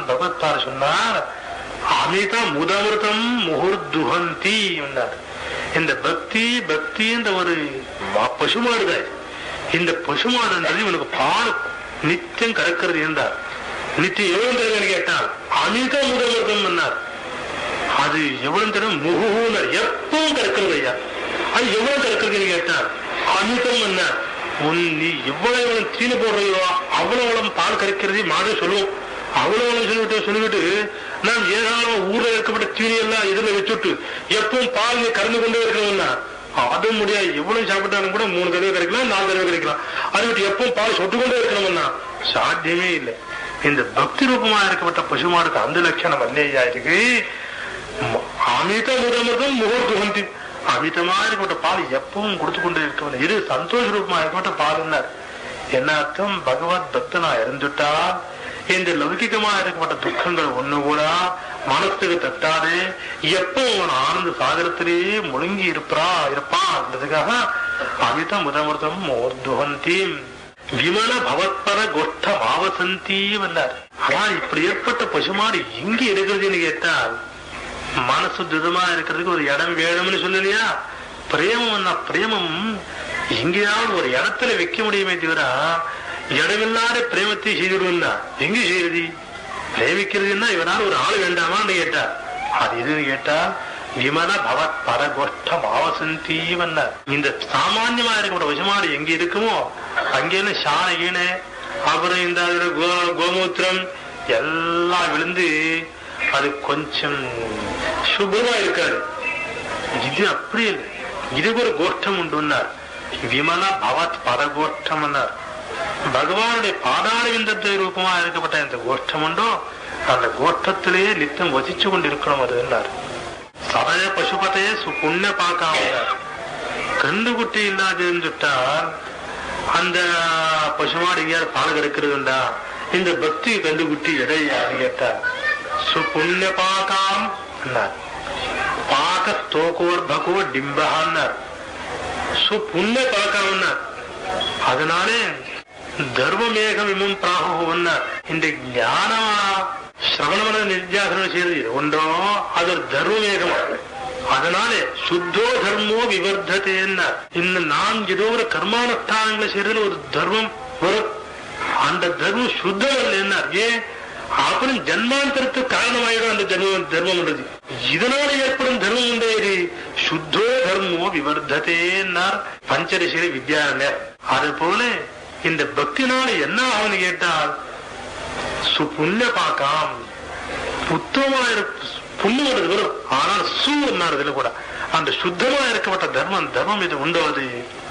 பகவத்பார் சொன்னார் அமித முதமிருதம் முகுர்துகந்தி என்றார் இந்த பக்தி பக்தி என்ற ஒரு ம- பசுமாடுதான் இந்த பசுமாடுன்றது இவனுக்கு பால் நித்தியம் கறக்கிறது என்றார் நித்தியம் எவ்வளவு தருவேன்னு கேட்டான் அமித முதமிருதம் என்னார் அது எவ்வளவு தரும் முகுனர் எப்பவும் கறக்கிறது ஐயா அது எவ்வளவு கறக்குறதுன்னு கேட்டான் அமிதம் என்ன உன் நீ எவ்வளவு எவ்வளவு தீனி போடுறையோ அவ்வளவு அவ்வளவு பால் கறக்கிறது மாடு சொல்லுவோம் அவ்வளவு அவ்வளவு சொல்லிவிட்டு சொல்லிவிட்டு நாம் ஏராளம் ஊர்ல இருக்கப்பட்ட தீனி எல்லாம் இதுல வச்சுட்டு எப்பவும் பால் நீ கறந்து கொண்டே இருக்கணும்னா அது முடியாது எவ்வளவு சாப்பிட்டாலும் கூட மூணு தடவை கிடைக்கலாம் நாலு தடவை கிடைக்கலாம் அதை விட்டு எப்பவும் பால் சொட்டு கொண்டே இருக்கணும்னா சாத்தியமே இல்லை இந்த பக்தி ரூபமா இருக்கப்பட்ட பசுமாடுக்கு அந்த லட்சணம் அல்லையா இருக்கு ம- அமித முதமிருதம் முகூர்த்துகந்தி அமிதமா இருக்கப்பட்ட பால் எப்பவும் கொடுத்து கொண்டே இருக்கவில்லை இது சந்தோஷ ரூபமா இருக்கப்பட்ட பால் என்ன அர்த்தம் பகவத் பக்தனா இருந்துட்டால் இந்த லௌகிகமா இருக்கப்பட்ட துக்கங்கள் ஒண்ணு கூட மனசுக்கு தட்டாது எப்பவும் அவன் ஆனந்த சாகரத்திலேயே முழுங்கி இருப்பா இருப்பான்றதுக்காக அமித முதமிருதம் மோர்துகந்தி விமல பவத்பர கோஷ்ட மாவசந்தி வந்தார் ஆனால் இப்படி ஏற்பட்ட பசுமாடு எங்க இருக்கிறதுன்னு கேட்டால் மனசு திடமா இருக்கிறதுக்கு ஒரு இடம் வேணும்னு சொல்லலையா பிரேமம் பிரேமம் எங்கேயாவது ஒரு இடத்துல வைக்க முடியுமே தவிர இடமில்லாத பிரேமத்தை செய்திடுவா எங்க செய்யறது பிரேமிக்கிறதுன்னா இவனால ஒரு ஆள் வேண்டாமான்னு கேட்டா அது எதுன்னு கேட்டா விமல பவத் பரகோஷ்ட மாவசந்தி வந்தார் இந்த சாமான்யமா இருக்கிற விஷமாடு எங்க இருக்குமோ அங்கேன்னு சாண ஈனு அப்புறம் இந்த அதுல கோ கோமூத்திரம் எல்லாம் விழுந்து அது கொஞ்சம் சுபமா இருக்காது இது அப்படி இல்லை இதுக்கு ஒரு கோஷ்டம் உண்டுன்னார் விமல பவத் பரகோஷ்டம் பகவானுடைய பாதாள விந்தத்தை ரூபமா இருக்கப்பட்ட இந்த கோஷ்டம் உண்டோ அந்த கோஷ்டத்திலேயே நித்தம் வசிச்சு கொண்டு இருக்கணும் அது என்னார் சதய பசுபதையே புண்ண பார்க்காம கண்டுகுட்டி இல்லாதுன்னு சொல்லிட்டால் அந்த பசுமாடு எங்கேயாவது பால் கிடக்கிறதுண்டா இந்த பக்தி கண்டுகுட்டி எடையான்னு கேட்டார் சுப்புண்ணிய பாகாம் அன்னார் பாக ஸ்தோகோர் பகோ டிம்பகான்னார் சுப்புண்ணிய பாகாம்னார் அதனாலே தர்மமேக விமும் பிராகுன்னார் இந்த ஞான சிரவணமன நிர்யாசனம் செய்யறது இது ஒன்றோ அது ஒரு தர்மமேகம் அதனாலே சுத்தோ தர்மோ விவர்த்ததேன்னா இந்த நான் ஏதோ ஒரு கர்மானுஷ்டானங்களை செய்யறதுல ஒரு தர்மம் வரும் அந்த தர்மம் சுத்தம் இல்லை என்ன ஏன் அப்புறம் ஜன்மாந்தரத்துக்கு காரணமாயிடும் அந்த தர்மம் தர்மம்ன்றது இதனால ஏற்படும் தர்மம் உண்டே இது சுத்தோ தர்மோ விவர்த்ததேன்னார் பஞ்சரிசில வித்யாரண்யர் அது போல இந்த பக்தினால என்ன ஆகும்னு கேட்டால் சுப்புண்ணிய பாக்காம் புத்தமா இருக்க புண்ணியம் வரும் ஆனால் சு இதுல கூட அந்த சுத்தமா இருக்கப்பட்ட தர்மம் தர்மம் இது உண்டோ அது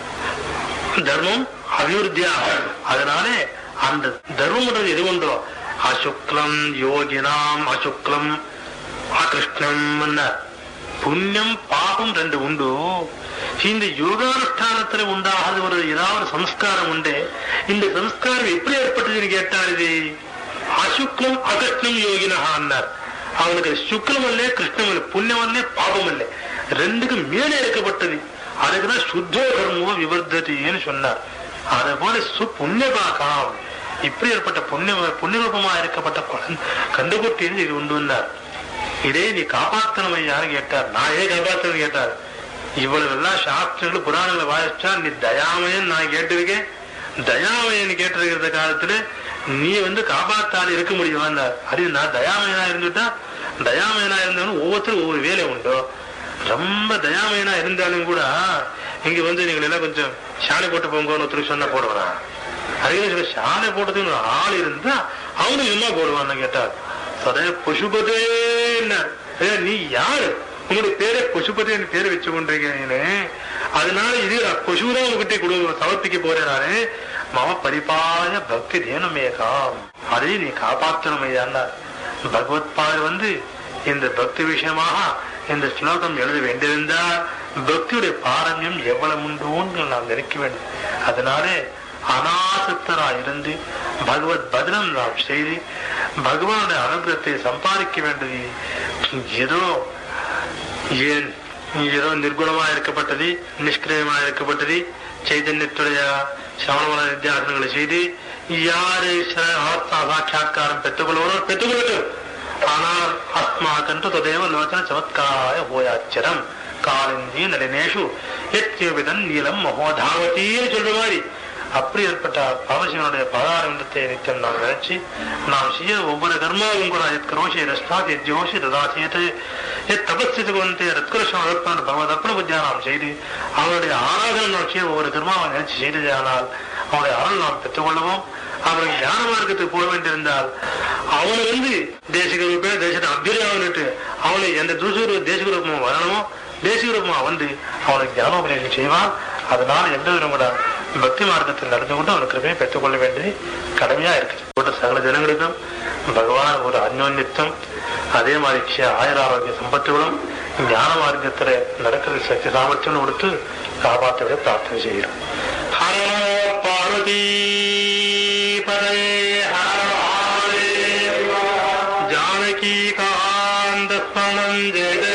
தர்மம் அபிவிருத்தியா அதனாலே அந்த தர்மம் எது உண்டோ அசுக்லம் யோகினாம் அசுக்லம் அகிருஷ்ணம் புண்ணியம் பாபம் ரெண்டு உண்டு இந்த யோகானுஷ்டானத்துல உண்டாகாத ஒரு ஏதாவது சம்ஸ்காரம் உண்டு இந்த சம்ஸ்காரம் எப்படி ஏற்பட்டதுன்னு கேட்டால் இது அசுக்லம் அகிருஷ்ணம் யோகினஹான்னார் அவனுக்கு சுக்லம் அல்ல கிருஷ்ணம் அல்ல புண்ணியம் அல்ல பாபம் அல்ல ரெண்டுக்கும் மேலே எடுக்கப்பட்டது அதுக்குதான் சுத்தோ கர்மோ விவர்த்ததின்னு சொன்னார் அதே போல சு புண்ணிய பாகம் இப்படி ஏற்பட்ட புண்ணிய புண்ணியரூபமா இருக்கப்பட்ட குழந்தை கண்டுகுட்டின்னு இது உண்டுன்னார் இதே நீ காப்பாத்தணும் ஐயான்னு கேட்டார் நான் ஏன் காப்பாத்தணும் கேட்டார் இவ்வளவு எல்லாம் சாஸ்திரங்கள் புராணங்களை வாசிச்சா நீ தயாமயன் நான் கேட்டிருக்கேன் தயாமயன் கேட்டிருக்கிற காலத்துல நீ வந்து காப்பாத்தால் இருக்க முடியுமா அது நான் தயாமயனா இருந்துட்டா தயாமயனா இருந்தவனும் ஒவ்வொருத்தரும் ஒவ்வொரு வேலை உண்டோ ரொம்ப தயாமயனா இருந்தாலும் கூட இங்க வந்து நீங்க எல்லாம் கொஞ்சம் சாலை போட்டு போங்கன்னு ஒருத்தருக்கு சொன்னா போடுவானா அதே சொல்ல சாலை போட்டதுக்கு ஒரு ஆள் இருந்தா அவனு சும்மா போடுவான்னு கேட்டார் சதே பசுபதே நீ யாரு உங்களுடைய பேரை பசுபதி பேரை வச்சு கொண்டிருக்கீங்க அதனால இது பசுதான் உங்ககிட்ட கொடு சமர்ப்பிக்க போறேன் நானு மம பரிபாய பக்தி தேனமேகாம் அதை நீ காப்பாற்றணும் ஐயான்னா பகவத் பாடு வந்து இந்த பக்தி விஷயமாக இந்த ஸ்லோகம் எழுத வேண்டியிருந்தால் பக்தியுடைய பாரம்யம் எவ்வளவு உண்டுன்னு நாம் நினைக்க வேண்டும் அதனாலே அனாசக்தரா இருந்து பகவத் பதனம் நாம் செய்து பகவானுடைய அனுகிரகத்தை சம்பாதிக்க வேண்டியது ஏதோ ஏன் ஏதோ நிர்குணமா இருக்கப்பட்டது நிஷ்கிரியமா இருக்கப்பட்டது சைதன்யத்துடைய சமணமான வித்தியாசங்களை செய்து யாரு ஆத்மா சாட்சா்காரம் பெற்றுக்கொள்வரோ பெற்றுக்கொள்ளட்டும் ஆனால் அஸ்மாக்கன்று ததேவ லோச்சன சமத்காய ஹோயாச்சரம் காலிந்தி நளினேஷு எத்தியவிதன் நீலம் மகோதாவத்தின்னு சொல்ற மாதிரி அப்படி ஏற்பட்ட பரமசிவனுடைய பதாரந்தத்தை நித்தியம் நாம் நினைச்சு நாம் செய்ய ஒவ்வொரு கர்மாவும் கூட எத் கரோஷி ரஷ்டாத் எத் ஜோஷி ததாசியத்தை எத் தபஸ்தித்து கொண்டு ரத்குருஷம் அழப்பான் பகவதப்பன புத்தியா நாம் செய்து அவனுடைய ஆராதனை நாம் செய்ய ஒவ்வொரு கர்மாவை நினைச்சு செய்ததானால் அவனுடைய அருள் நாம் பெற்றுக்கொள்ளவும் அவனுக்கு ஞான மார்க்கத்துக்கு போக வேண்டியிருந்தால் அவனை வந்து தேசிக ரூபே தேசத்தை அபியாவன்ட்டு அவனை எந்த தூசூர் தேசிக ரூபமா வரணுமோ தேசிக ரூபமா வந்து அவனுக்கு ஞானோபதேசம் செய்வான் அதனால எந்த விதம் கூட பக்தி மார்க்கத்தில் நடந்து கொண்டு அவனுக்கு கிருபையை பெற்றுக்கொள்ள வேண்டியது கடமையா இருக்குது போட்ட சகல ஜனங்களுக்கும் பகவான் ஒரு அந்யோன்யத்தம் அதே மாதிரி க்ஷ- ஆயுர ஆரோக்கிய சம்பத்துகளும் ஞான மார்க்கத்துல நடக்கிற சக்தி சாமர்த்தியம் கொடுத்து காப்பாற்ற பிரார்த்தனை செய்கிறோம் ஹர நமோ பார்வதி பதே ஹர மகாதேவ. ஜானகி காந்த ஸ்மரணம் ஜெய